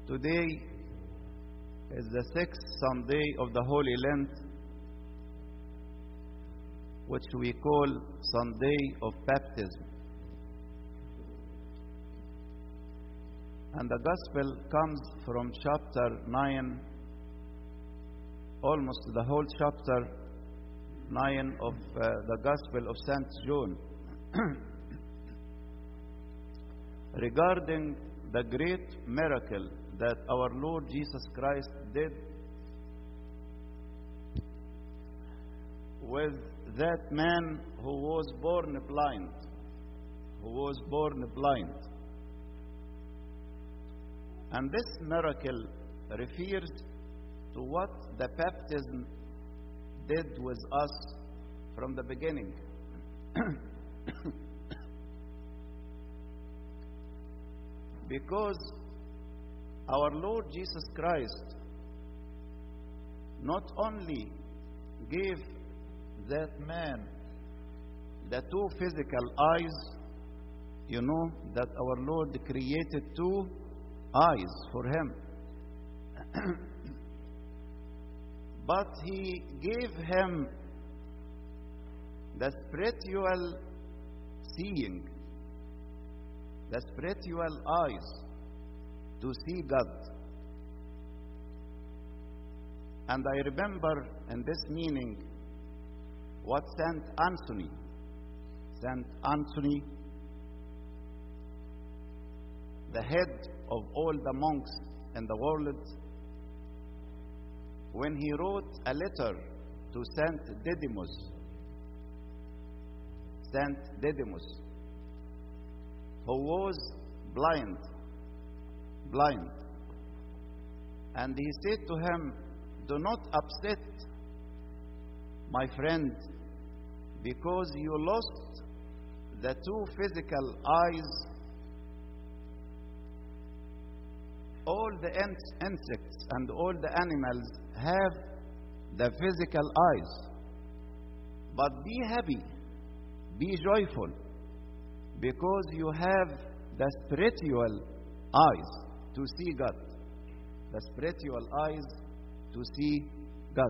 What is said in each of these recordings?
Today is the sixth Sunday of the Holy Lent, which we call Sunday of Baptism. And the Gospel comes from chapter 9, almost the whole chapter 9 of uh, the Gospel of St. John, regarding the great miracle that our Lord Jesus Christ did with that man who was born blind, who was born blind. And this miracle refers to what the baptism did with us from the beginning. because our Lord Jesus Christ not only gave that man the two physical eyes, you know that our Lord created two eyes for him. but he gave him the spiritual seeing, the spiritual eyes to see God. And I remember in this meaning what Saint Anthony, Saint Anthony, the head of all the monks in the world, when he wrote a letter to Saint Didymus, Saint Didymus, who was blind, blind. And he said to him, Do not upset my friend because you lost the two physical eyes. All the insects and all the animals have the physical eyes. But be happy, be joyful, because you have the spiritual eyes to see God. The spiritual eyes to see God.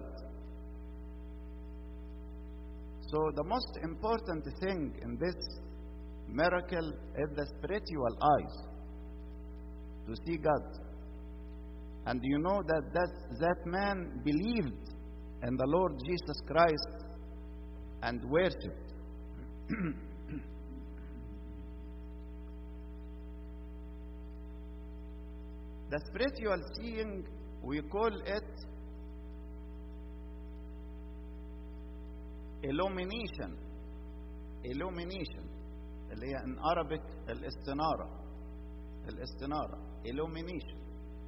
So, the most important thing in this miracle is the spiritual eyes to see God. And you know that that, that man believed in the Lord Jesus Christ and worshipped. the spiritual seeing, we call it illumination. Illumination. اللي هي in Arabic الاستنارة. الاستنارة. Illumination.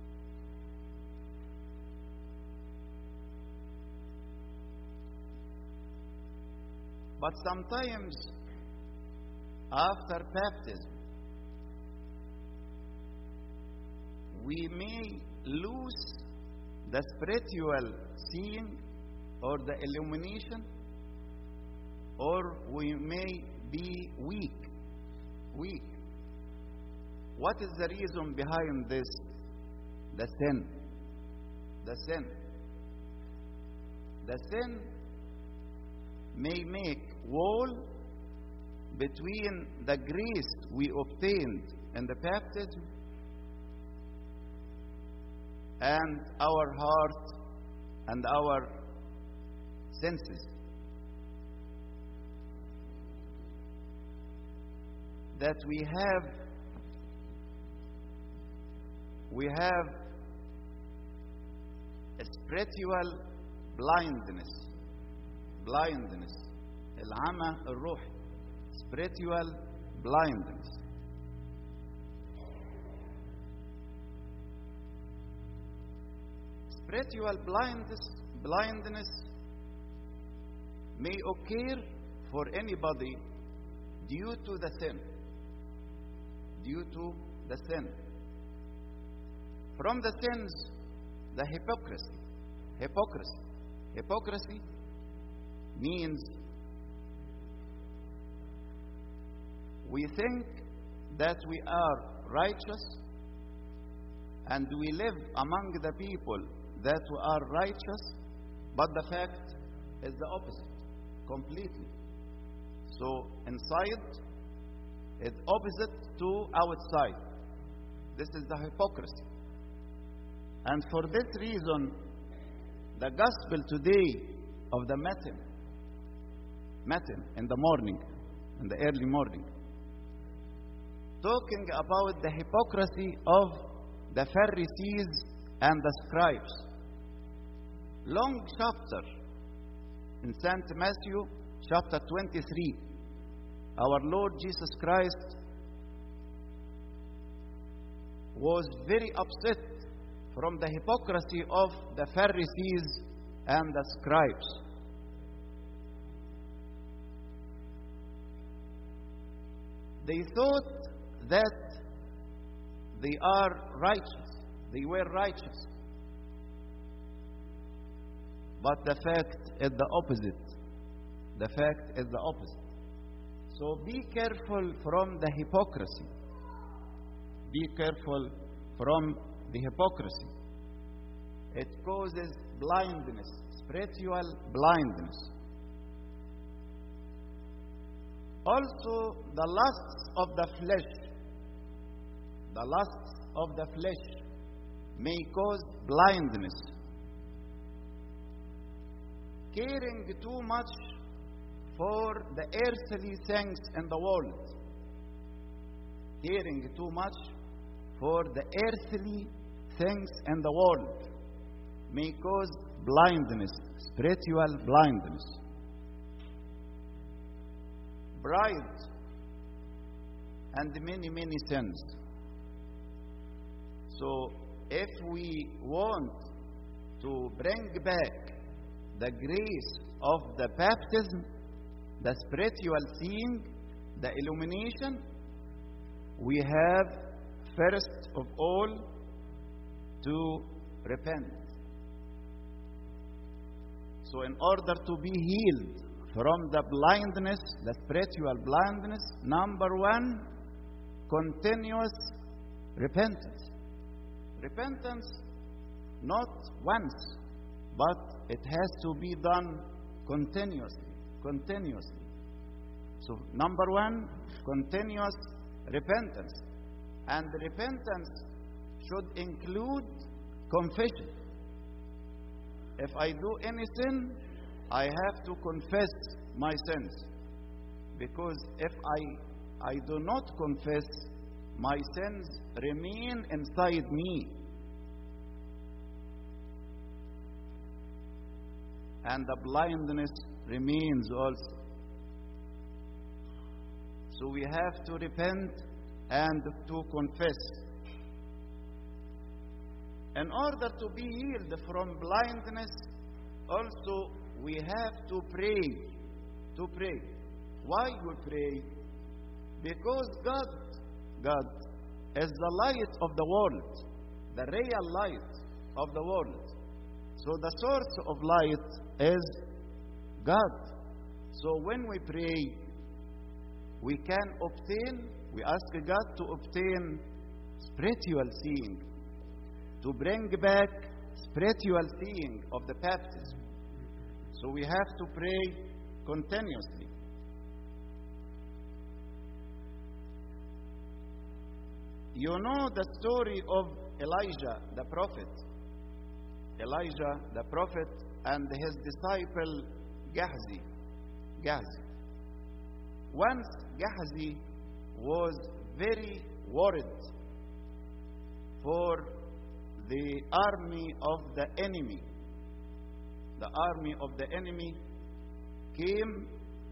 But sometimes after baptism, we may lose the spiritual seeing or the illumination, or we may be weak. Weak. What is the reason behind this? The sin. The sin. The sin may make wall between the grace we obtained in the baptism and our heart and our senses. That we have we have a spiritual blindness blindness العمى الروحي spiritual blindness spiritual blindness, blindness may occur for anybody due to the sin. Due to the sin. From the sins, the hypocrisy. Hypocrisy. Hypocrisy means we think that we are righteous and we live among the people that we are righteous, but the fact is the opposite completely. So inside is opposite to outside. This is the hypocrisy. And for this reason, the gospel today of the Matin, Matin in the morning, in the early morning, talking about the hypocrisy of the Pharisees and the scribes. Long chapter in St. Matthew, chapter 23. Our Lord Jesus Christ was very upset from the hypocrisy of the Pharisees and the scribes. They thought that they are righteous, they were righteous. But the fact is the opposite. The fact is the opposite. So be careful from the hypocrisy. Be careful from the hypocrisy. It causes blindness, spiritual blindness. Also, the lusts of the flesh, the lusts of the flesh may cause blindness. Caring too much for the earthly things in the world, caring too much for the earthly things in the world may cause blindness, spiritual blindness. Pride and many, many sins. So, if we want to bring back the grace of the baptism, the spiritual seeing, the illumination, we have first of all to repent. So, in order to be healed from the blindness, the spiritual blindness, number one, continuous repentance. Repentance not once, but it has to be done continuously. Continuously. So, number one, continuous repentance. And repentance should include confession. If I do any sin, I have to confess my sins. Because if I, I do not confess, my sins remain inside me. And the blindness remains also. So we have to repent and to confess. In order to be healed from blindness, also we have to pray. To pray. Why we pray? Because God, God is the light of the world, the real light of the world. So the source of light is God. So when we pray, we can obtain, we ask God to obtain spiritual seeing, to bring back spiritual seeing of the baptism. So we have to pray continuously. You know the story of Elijah the prophet. Elijah the prophet and his disciple Gehazi. Gehazi. Once Gehazi was very worried for the army of the enemy. The army of the enemy came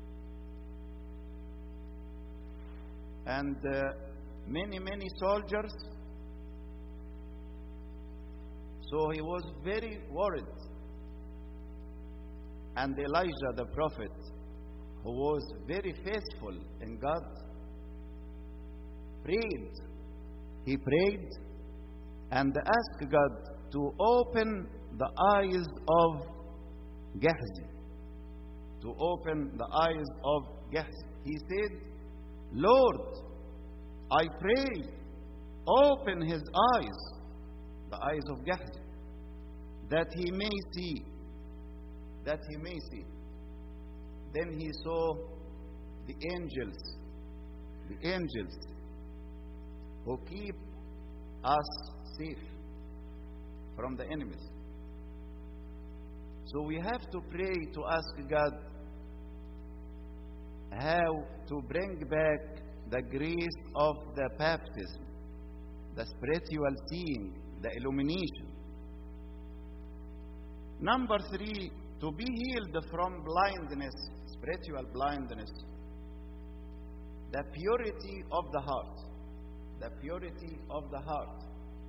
and uh, many, many soldiers. So he was very worried. And Elijah the prophet, who was very faithful in God, prayed. He prayed and asked God to open the eyes of Gehazi. To open the eyes of Gehazi. He said, Lord, I pray, open his eyes. the eyes of Gehazi, that he may see, that he may see. Then he saw the angels, the angels who keep us safe from the enemies. So we have to pray to ask God how to bring back the grace of the baptism, the spiritual seeing, the illumination. Number three, to be healed from blindness, spiritual blindness, the purity of the heart. The purity of the heart.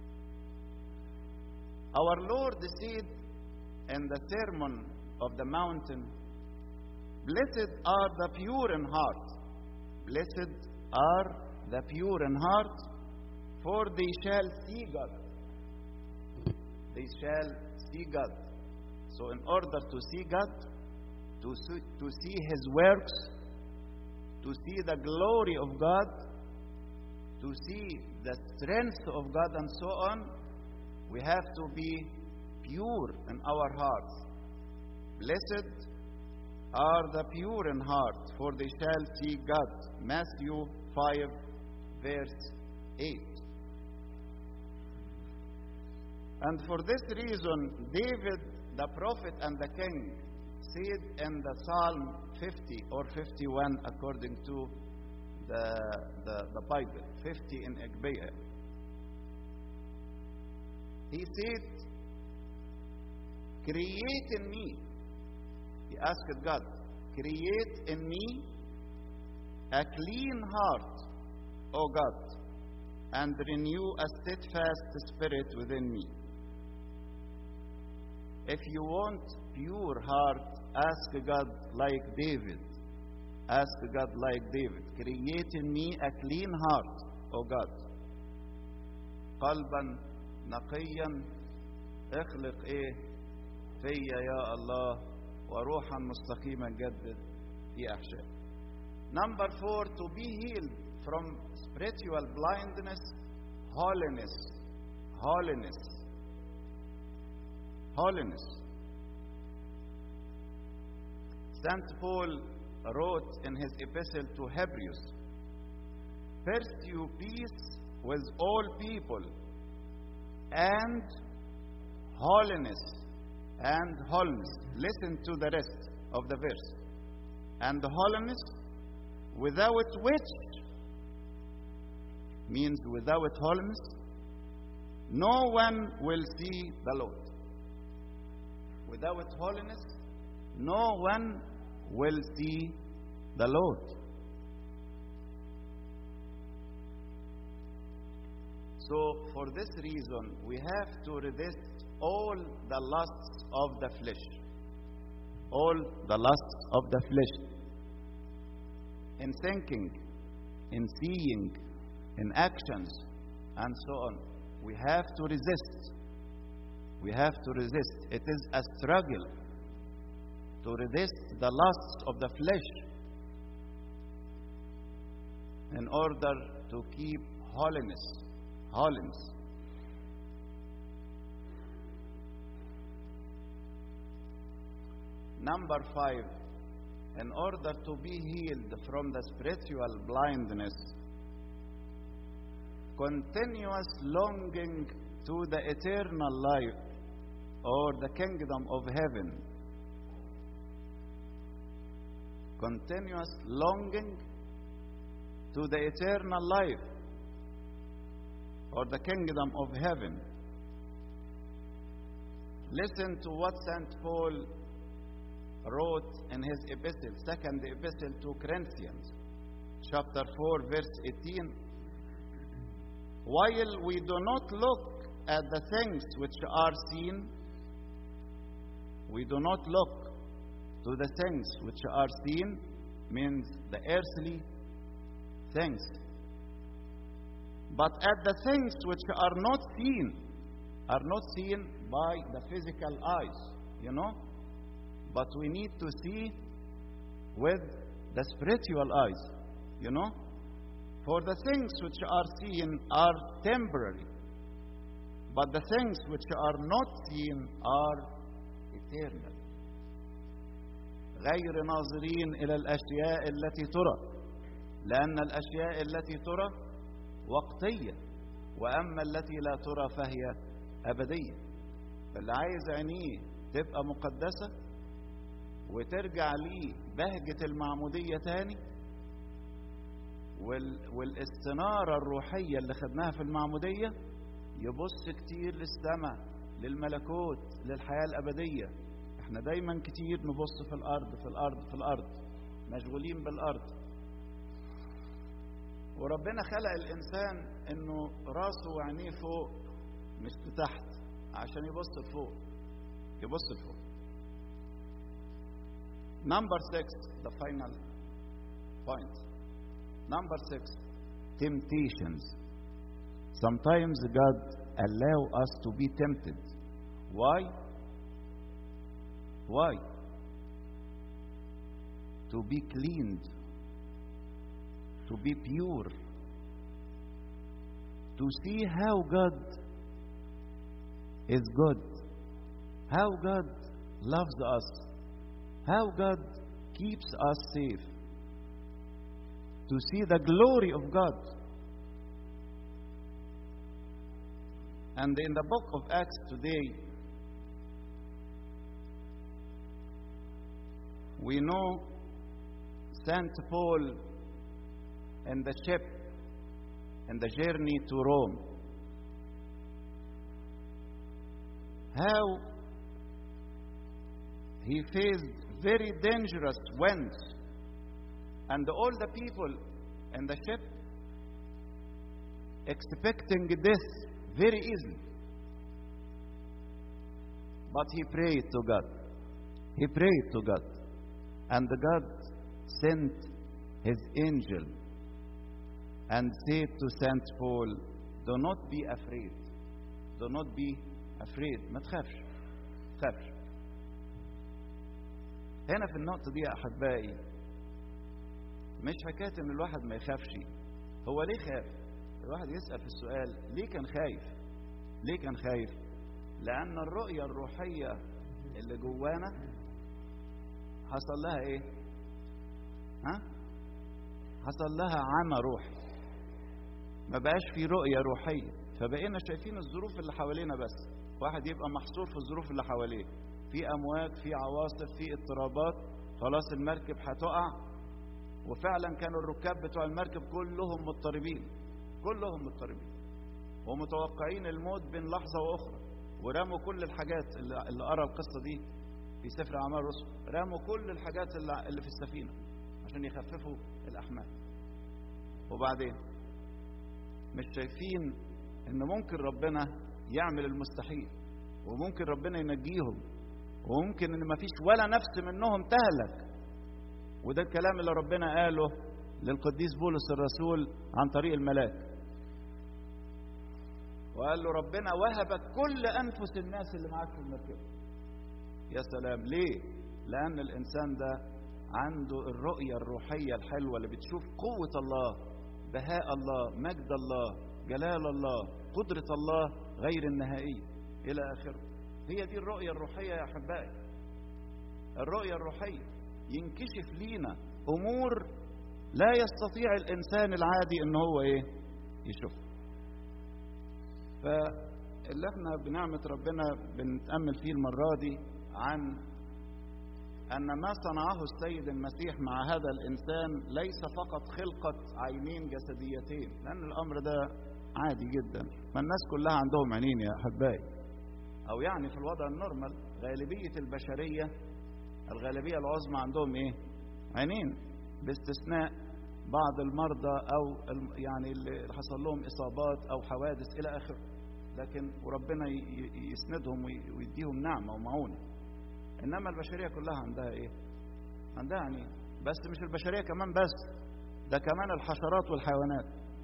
Our Lord said in the Sermon of the Mountain, Blessed are the pure in heart. Blessed are the pure in heart, for they shall see God. They shall see God. So, in order to see God, to see, to see His works, to see the glory of God, to see the strength of God, and so on, we have to be pure in our hearts. Blessed are the pure in heart, for they shall see God. Matthew 5, verse 8. And for this reason, David, the prophet and the king, said in the Psalm 50 or 51, according to the, the, the Bible, 50 in Agbeah. He said, Create in me. He asked God, Create in me a clean heart, O God, and renew a steadfast spirit within me. If you want pure heart, ask God like David. Ask God like David. Create in me a clean heart, O God. قلبا نقيا اخلق ايه فيا يا الله وروحا مستقيما جدد في احشائي Number four, to be healed from spiritual blindness, holiness. Holiness. Holiness. St. Paul wrote in his epistle to Hebrews Pursue peace with all people and holiness. And holiness. Listen to the rest of the verse. And holiness without which means without holiness no one will see the Lord. Without holiness no one will see the Lord. So, for this reason, we have to resist all the lusts of the flesh. All the lusts of the flesh. In thinking, in seeing, in actions, and so on. We have to resist. We have to resist. It is a struggle to resist the lusts of the flesh in order to keep holiness. Holiness. Number five, in order to be healed from the spiritual blindness, continuous longing to the eternal life or the kingdom of heaven. Continuous longing to the eternal life or the kingdom of heaven. Listen to what St. Paul wrote in his epistle, second epistle to Corinthians, chapter 4, verse 18. While we do not look at the things which are seen, we do not look to the things which are seen, means the earthly things. But at the things which are not seen, are not seen by the physical eyes, you know? But we need to see with the spiritual eyes, you know? For the things which are seen are temporary, But the things which are not seen are eternal. غير ناظرين إلى الأشياء التي ترى لأن الأشياء التي ترى وقتية وأما التي لا ترى فهي أبدية فاللي عايز عينيه تبقى مقدسة وترجع ليه بهجة المعمودية تاني وال... والاستنارة الروحية اللي خدناها في المعمودية يبص كتير للسماء للملكوت للحياة الأبدية احنا دايما كتير نبص في الأرض في الأرض في الأرض مشغولين بالأرض وربنا خلق الإنسان إنه راسه وعينيه فوق مش لتحت عشان يبص لفوق يبص لفوق Number six, the final point. Number six, temptations. Sometimes God allow us to be tempted. Why? Why? To be cleaned, to be pure, to see how God is good, how God loves us, how God keeps us safe, to see the glory of God. And in the book of Acts today, we know Saint Paul in the ship in the journey to Rome. How he faced very dangerous winds, and all the people in the ship expecting death very easily. But he prayed to God. He prayed to God. And God sent his angel and said to St. Paul, Do not be afraid. Do not be afraid. ما تخافش. تخافش. هنا في النقطة دي يا أحبائي مش حكاية إن الواحد ما يخافش. هو ليه خاف؟ الواحد يسأل في السؤال ليه كان خايف؟ ليه كان خايف؟ لأن الرؤية الروحية اللي جوانا حصل لها إيه؟ ها؟ حصل لها عمى روحي. ما بقاش في رؤية روحية، فبقينا شايفين الظروف اللي حوالينا بس. واحد يبقى محصور في الظروف اللي حواليه. في أمواج، في عواصف، في اضطرابات، خلاص المركب هتقع وفعلا كانوا الركاب بتوع المركب كلهم مضطربين. كلهم مضطربين ومتوقعين الموت بين لحظة وأخرى ورموا كل الحاجات اللي, اللي أرى القصة دي في سفر أعمال الرسل رموا كل الحاجات اللي, اللي في السفينة عشان يخففوا الأحمال وبعدين مش شايفين إن ممكن ربنا يعمل المستحيل وممكن ربنا ينجيهم وممكن إن مفيش ولا نفس منهم تهلك وده الكلام اللي ربنا قاله للقديس بولس الرسول عن طريق الملاك وقال له ربنا وهبك كل انفس الناس اللي معاك في المركبه يا سلام ليه لان الانسان ده عنده الرؤيه الروحيه الحلوه اللي بتشوف قوه الله بهاء الله مجد الله جلال الله قدره الله غير النهائيه الى اخره هي دي الرؤيه الروحيه يا احبائي الرؤيه الروحيه ينكشف لينا امور لا يستطيع الانسان العادي ان هو ايه يشوفها فاللي احنا بنعمة ربنا بنتأمل فيه المرة دي عن أن ما صنعه السيد المسيح مع هذا الإنسان ليس فقط خلقة عينين جسديتين لأن الأمر ده عادي جدا ما الناس كلها عندهم عينين يا أحبائي أو يعني في الوضع النورمال غالبية البشرية الغالبية العظمى عندهم إيه؟ عينين باستثناء بعض المرضى او يعني اللي حصل لهم اصابات او حوادث الى اخره لكن وربنا يسندهم ويديهم نعمه ومعونه انما البشريه كلها عندها ايه عندها عينين بس مش البشريه كمان بس ده كمان الحشرات والحيوانات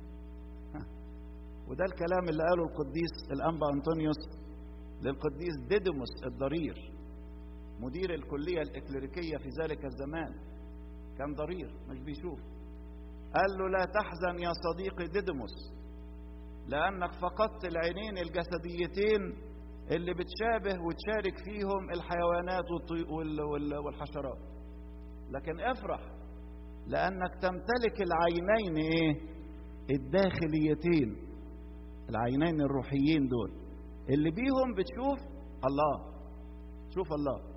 وده الكلام اللي قاله القديس الانبا انطونيوس للقديس ديديموس الضرير مدير الكليه الاكليريكيه في ذلك الزمان كان ضرير مش بيشوف قال له لا تحزن يا صديقي ديدموس لانك فقدت العينين الجسديتين اللي بتشابه وتشارك فيهم الحيوانات والطي- وال- وال- والحشرات لكن افرح لانك تمتلك العينين ايه الداخليتين العينين الروحيين دول اللي بيهم بتشوف الله شوف الله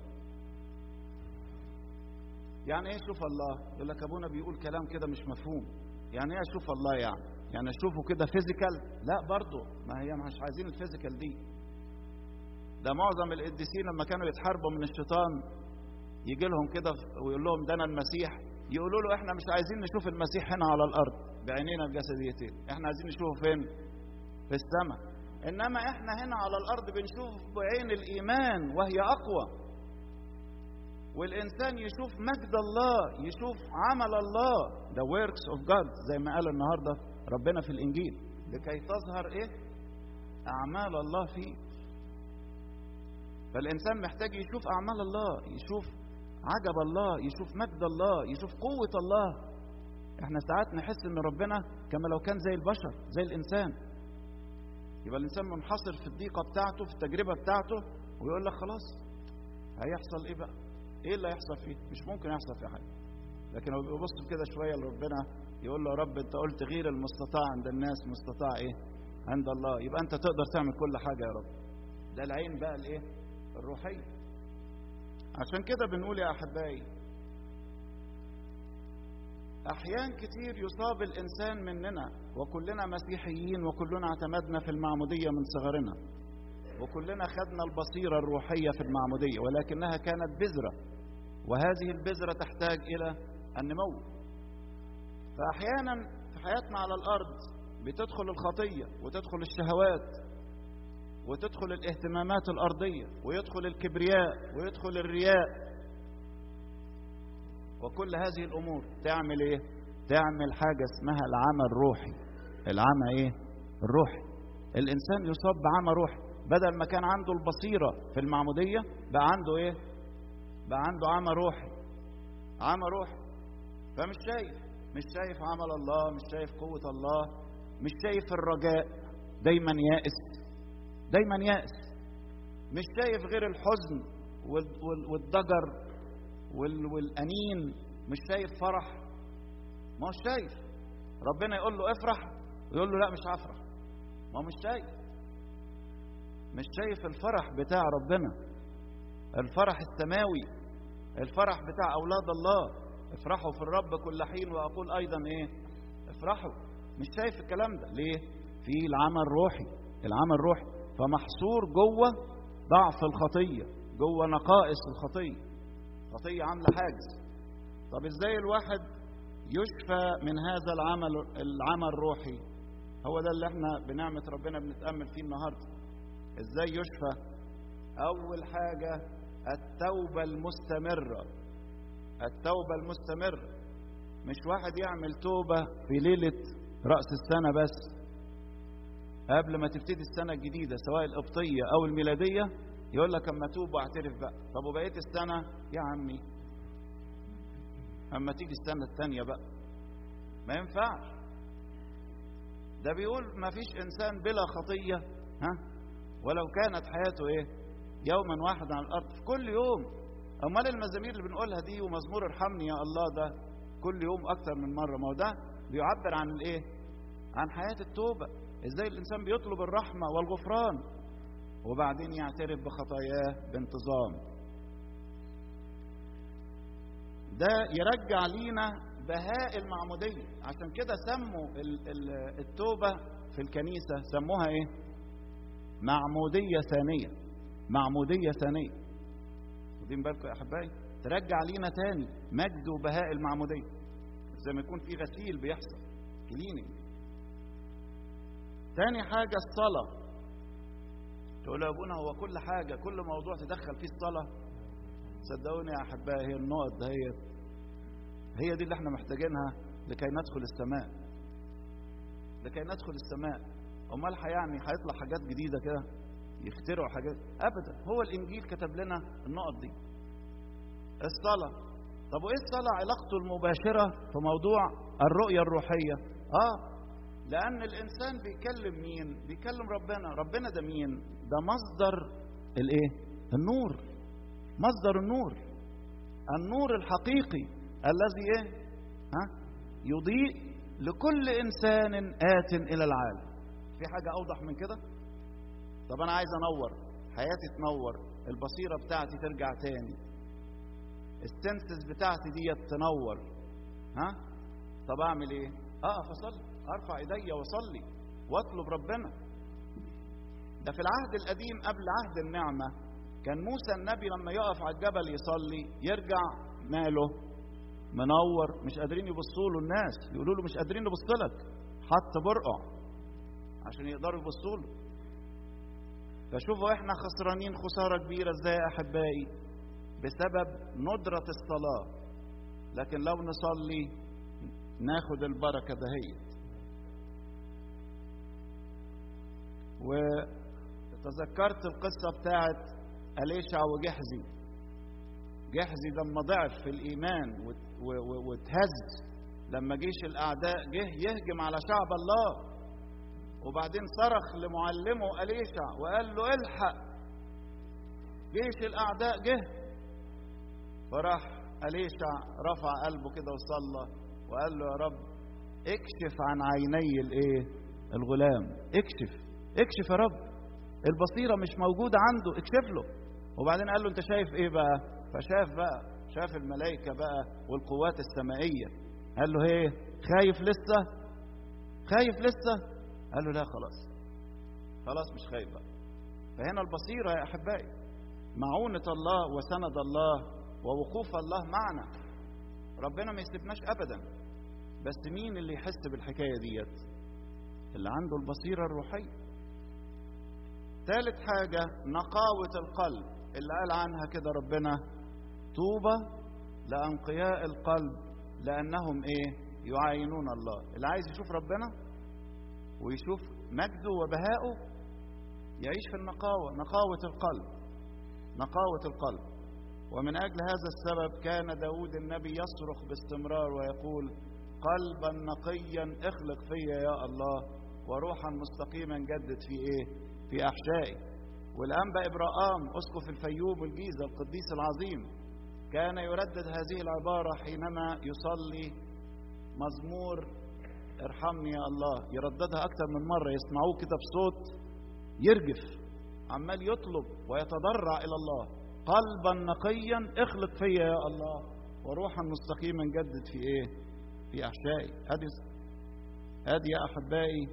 يعني ايه شوف الله يقول لك ابونا بيقول كلام كده مش مفهوم يعني ايه اشوف الله يعني يعني اشوفه كده فيزيكال لا برضه ما هي مش عايزين الفيزيكال دي ده معظم القديسين لما كانوا يتحاربوا من الشيطان يجي لهم كده ويقول لهم ده انا المسيح يقولوا له احنا مش عايزين نشوف المسيح هنا على الارض بعينينا الجسديتين احنا عايزين نشوفه فين في السماء انما احنا هنا على الارض بنشوف بعين الايمان وهي اقوى والانسان يشوف مجد الله يشوف عمل الله the works of God زي ما قال النهارده ربنا في الانجيل لكي تظهر ايه اعمال الله فيه فالانسان محتاج يشوف اعمال الله يشوف عجب الله يشوف مجد الله يشوف قوه الله احنا ساعات نحس ان ربنا كما لو كان زي البشر زي الانسان يبقى الانسان منحصر في الضيقه بتاعته في التجربه بتاعته ويقول لك خلاص هيحصل ايه بقى ايه اللي هيحصل فيه مش ممكن يحصل فيه حاجه لكن لو بيبص كده شويه لربنا يقول له يا رب انت قلت غير المستطاع عند الناس مستطاع ايه عند الله يبقى انت تقدر تعمل كل حاجه يا رب ده العين بقى الايه الروحيه عشان كده بنقول يا احبائي احيان كتير يصاب الانسان مننا وكلنا مسيحيين وكلنا اعتمدنا في المعموديه من صغرنا وكلنا خدنا البصيره الروحيه في المعموديه ولكنها كانت بذره وهذه البذره تحتاج الى النمو فاحيانا في حياتنا على الارض بتدخل الخطيه وتدخل الشهوات وتدخل الاهتمامات الارضيه ويدخل الكبرياء ويدخل الرياء وكل هذه الامور تعمل ايه تعمل حاجه اسمها العمى الروحي العمى ايه الروحي الانسان يصاب بعمى روحي بدل ما كان عنده البصيره في المعموديه بقى عنده ايه بقى عنده عمى روحي عمى روحي فمش شايف مش شايف عمل الله مش شايف قوه الله مش شايف الرجاء دايما يائس دايما يائس مش شايف غير الحزن وال- وال- والضجر وال- والأنين مش شايف فرح ما هو شايف ربنا يقول له افرح ويقول له لا مش هفرح ما هو مش شايف مش شايف الفرح بتاع ربنا الفرح السماوي الفرح بتاع أولاد الله افرحوا في الرب كل حين وأقول أيضا إيه افرحوا مش شايف الكلام ده ليه في العمى الروحي العمى الروحي فمحصور جوه ضعف الخطية جوه نقائص الخطية خطية عاملة حاجز طب ازاي الواحد يشفى من هذا العمل العمى الروحي هو ده اللي احنا بنعمة ربنا بنتأمل فيه النهاردة ازاي يشفى اول حاجة التوبة المستمرة التوبة المستمرة مش واحد يعمل توبة في ليلة رأس السنة بس قبل ما تبتدي السنة الجديدة سواء القبطية أو الميلادية يقول لك أما توب واعترف بقى طب وبقيت السنة يا عمي أما تيجي السنة الثانية بقى ما ينفعش ده بيقول ما فيش إنسان بلا خطية ها ولو كانت حياته إيه يوما واحدا على الأرض في كل يوم أمال المزامير اللي بنقولها دي ومزمور ارحمني يا الله ده كل يوم أكتر من مرة ما هو ده بيعبر عن الإيه عن حياة التوبة ازاي الانسان بيطلب الرحمه والغفران وبعدين يعترف بخطاياه بانتظام ده يرجع لينا بهاء المعموديه عشان كده سموا ال- ال- التوبه في الكنيسه سموها ايه معموديه ثانيه معموديه ثانيه واخدين بالكم يا احبائي ترجع لينا تاني مجد وبهاء المعموديه زي ما يكون في غسيل بيحصل كليننج تاني حاجة الصلاة تقول يا ابونا هو كل حاجة كل موضوع تدخل فيه الصلاة صدقوني يا أحبائي هي النقط دهيت هي دي اللي احنا محتاجينها لكي ندخل السماء لكي ندخل السماء امال يعني هيطلع حاجات جديدة كده يخترعوا حاجات ابدا هو الانجيل كتب لنا النقط دي الصلاة طب وايه الصلاة علاقته المباشرة في موضوع الرؤية الروحية اه لأن الإنسان بيكلم مين؟ بيكلم ربنا، ربنا ده مين؟ ده مصدر الإيه؟ النور. مصدر النور. النور الحقيقي الذي إيه؟ ها؟ يضيء لكل إنسان آت إلى العالم. في حاجة أوضح من كده؟ طب أنا عايز أنور، حياتي تنور، البصيرة بتاعتي ترجع تاني. السنسز بتاعتي ديت تنور. ها؟ طب أعمل إيه؟ أقف أصلي. ارفع ايديا واصلي واطلب ربنا ده في العهد القديم قبل عهد النعمه كان موسى النبي لما يقف على الجبل يصلي يرجع ماله منور مش قادرين يبصوا له الناس يقولوا له مش قادرين نبص لك حط برقع عشان يقدروا يبصوا له فشوفوا احنا خسرانين خساره كبيره ازاي يا احبائي بسبب ندره الصلاه لكن لو نصلي ناخد البركه دهيت وتذكرت القصة بتاعت أليشع وجحزي جحزي لما ضعف في الإيمان واتهز لما جيش الأعداء جه يهجم على شعب الله وبعدين صرخ لمعلمه أليشع وقال له الحق جيش الأعداء جه فراح أليشع رفع قلبه كده وصلى وقال له يا رب اكشف عن عيني الايه الغلام اكشف اكشف يا رب البصيره مش موجوده عنده اكشف له وبعدين قال له انت شايف ايه بقى فشاف بقى شاف الملائكه بقى والقوات السمائيه قال له ايه خايف لسه خايف لسه قال له لا خلاص خلاص مش خايف بقى فهنا البصيره يا احبائي معونه الله وسند الله ووقوف الله معنا ربنا ما يسيبناش ابدا بس مين اللي يحس بالحكايه ديت اللي عنده البصيره الروحيه ثالث حاجة نقاوة القلب اللي قال عنها كده ربنا طوبى لأنقياء القلب لأنهم إيه؟ يعاينون الله، اللي عايز يشوف ربنا ويشوف مجده وبهائه يعيش في النقاوة، نقاوة القلب. نقاوة القلب. ومن أجل هذا السبب كان داود النبي يصرخ باستمرار ويقول قلبا نقيا اخلق فيا يا الله وروحا مستقيما جدد في ايه؟ في أحشائي والأنبا إبراهام أسقف الفيوم والجيزة القديس العظيم كان يردد هذه العبارة حينما يصلي مزمور ارحمني يا الله يرددها أكثر من مرة يسمعوه كده بصوت يرجف عمال يطلب ويتضرع إلى الله قلبا نقيا اخلق فيا يا الله وروحا مستقيما جدد في ايه في احشائي هذه هذه يا احبائي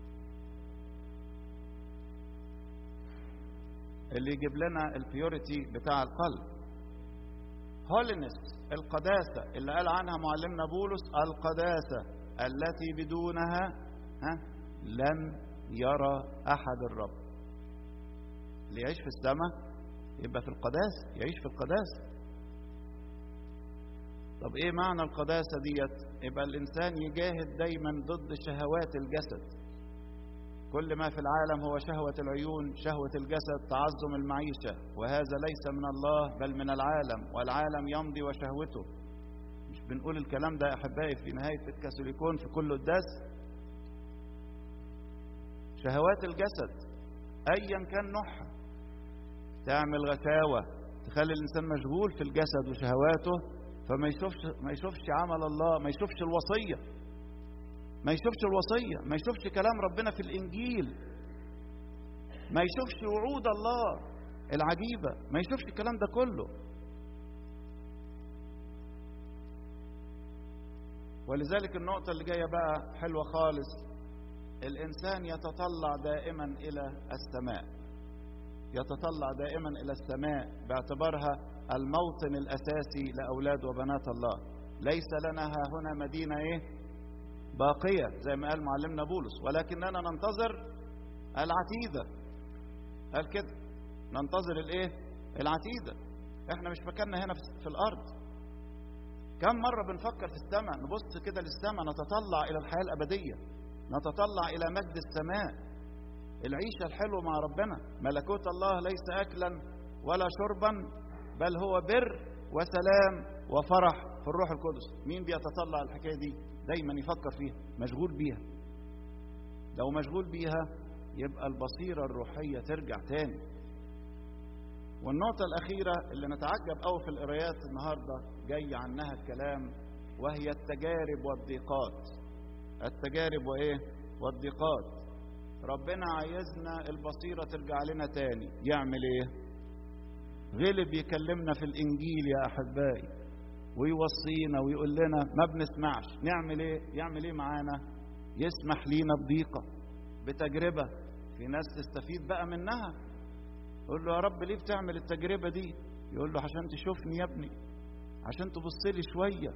اللي يجيب لنا البيوريتي بتاع القلب هولينس القداسة اللي قال عنها معلمنا بولس القداسة التي بدونها ها لن يرى أحد الرب اللي يعيش في السماء يبقى في القداسة يعيش في القداسة طب ايه معنى القداسة ديت يبقى الانسان يجاهد دايما ضد شهوات الجسد كل ما في العالم هو شهوة العيون شهوة الجسد تعظم المعيشة وهذا ليس من الله بل من العالم والعالم يمضي وشهوته مش بنقول الكلام ده يا أحبائي في نهاية الكاثوليكون في كل قداس شهوات الجسد أيا كان نوعها تعمل غشاوة تخلي الإنسان مشغول في الجسد وشهواته فما يشوفش ما يشوفش عمل الله ما يشوفش الوصيه ما يشوفش الوصية ما يشوفش كلام ربنا في الإنجيل ما يشوفش وعود الله العجيبة ما يشوفش الكلام ده كله ولذلك النقطة اللي جاية بقى حلوة خالص الإنسان يتطلع دائما إلى السماء يتطلع دائما إلى السماء باعتبارها الموطن الأساسي لأولاد وبنات الله ليس لنا ها هنا مدينة إيه باقية زي ما قال معلمنا بولس ولكننا ننتظر العتيدة قال كده ننتظر الايه العتيدة احنا مش مكاننا هنا في الارض كم مرة بنفكر في السماء نبص كده للسماء نتطلع الى الحياة الابدية نتطلع الى مجد السماء العيشة الحلوة مع ربنا ملكوت الله ليس اكلا ولا شربا بل هو بر وسلام وفرح في الروح القدس مين بيتطلع الحكاية دي دايما يفكر فيها مشغول بيها لو مشغول بيها يبقى البصيرة الروحية ترجع تاني والنقطة الأخيرة اللي نتعجب أوي في القرايات النهاردة جاي عنها الكلام وهي التجارب والضيقات التجارب وإيه؟ والضيقات ربنا عايزنا البصيرة ترجع لنا تاني يعمل إيه؟ غلب يكلمنا في الإنجيل يا أحبائي ويوصينا ويقول لنا ما بنسمعش نعمل إيه؟ يعمل إيه معانا؟ يسمح لينا بضيقة بتجربة في ناس تستفيد بقى منها يقول له يا رب ليه بتعمل التجربة دي يقول له عشان تشوفني يا ابني عشان تبص لي شوية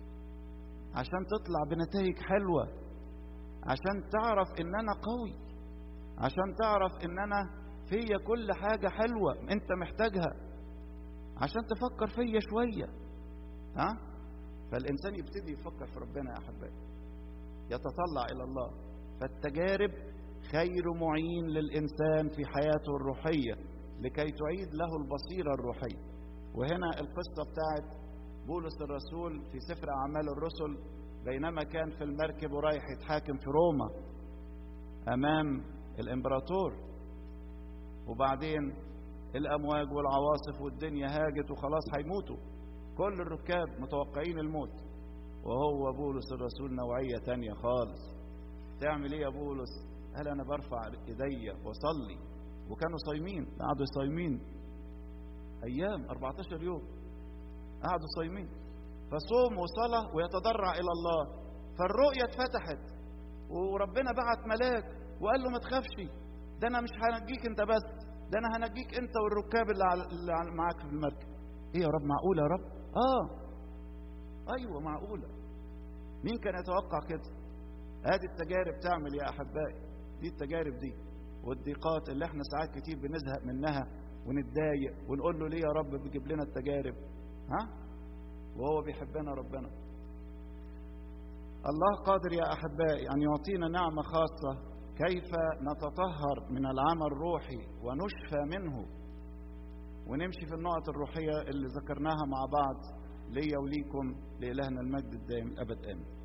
عشان تطلع بنتائج حلوة عشان تعرف ان انا قوي عشان تعرف ان انا فيا كل حاجة حلوة انت محتاجها عشان تفكر فيا شوية ها فالانسان يبتدي يفكر في ربنا يا احبائي يتطلع الى الله فالتجارب خير معين للانسان في حياته الروحيه لكي تعيد له البصيره الروحيه وهنا القصه بتاعت بولس الرسول في سفر اعمال الرسل بينما كان في المركب ورايح يتحاكم في روما امام الامبراطور وبعدين الامواج والعواصف والدنيا هاجت وخلاص هيموتوا كل الركاب متوقعين الموت وهو بولس الرسول نوعيه تانية خالص تعمل ايه يا بولس قال انا برفع ايديا واصلي وكانوا صايمين قعدوا صايمين ايام 14 يوم قعدوا صايمين فصوم وصلاه ويتضرع الى الله فالرؤيه اتفتحت وربنا بعت ملاك وقال له ما تخافش ده انا مش هنجيك انت بس ده انا هنجيك انت والركاب اللي, على اللي معاك في المركب ايه يا رب معقوله يا رب اه ايوه معقوله مين كان يتوقع كده هذه التجارب تعمل يا احبائي دي التجارب دي والضيقات اللي احنا ساعات كتير بنزهق منها ونتضايق ونقول له ليه يا رب بتجيب لنا التجارب ها وهو بيحبنا ربنا الله قادر يا احبائي ان يعطينا نعمه خاصه كيف نتطهر من العمى الروحي ونشفى منه ونمشي في النقط الروحيه اللي ذكرناها مع بعض ليا وليكم لالهنا المجد الدائم الابد امين